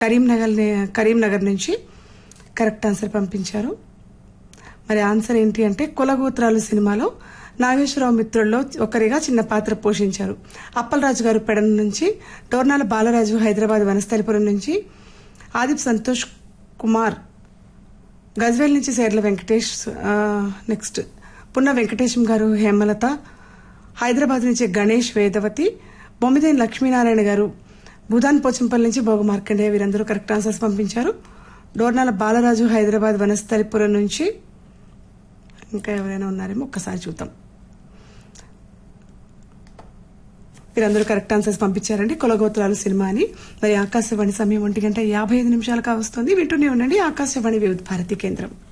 కరీంనగర్ కరీంనగర్ నుంచి correct answer పంపించారు మరి ఆన్సర్ ఏంటి అంటే కులగోత్రాలు సినిమాలో నాగేశ్వరరావు మిత్రుల్లో ఒకరిగా చిన్న పాత్ర పోషించారు అప్పలరాజు గారు పెడన నుంచి టోర్నాల బాలరాజు హైదరాబాద్ వనస్థలిపురం నుంచి ఆదిప్ సంతోష్ కుమార్ గజ్వేల్ నుంచి సేర్ల వెంకటేష్ ఆ, నెక్స్ట్ పున్న వెంకటేశం గారు హేమలత హైదరాబాద్ నుంచి గణేష్ వేదవతి బొమ్మిదేని లక్ష్మీనారాయణ గారు భూదాన్ పోచంపల్లి నుంచి భోగ మార్కండేయ వీరందరూ కరెక్ట్ ఆన్సర్స్ పంపించారు డోర్నాల బాలరాజు హైదరాబాద్ వనస్థలిపురం నుంచి ఇంకా ఎవరైనా ఉన్నారేమో ఒక్కసారి చూద్దాం మీరందరూ కరెక్ట్ ఆన్సర్స్ పంపించారండి కులగోత్రాలు సినిమా అని మరి ఆకాశవాణి సమయం ఒంటి గంట యాభై ఐదు నిమిషాలుగా వస్తుంది వింటూనే ఉండండి ఆకాశవాణి వివిధ భారతి కేంద్రం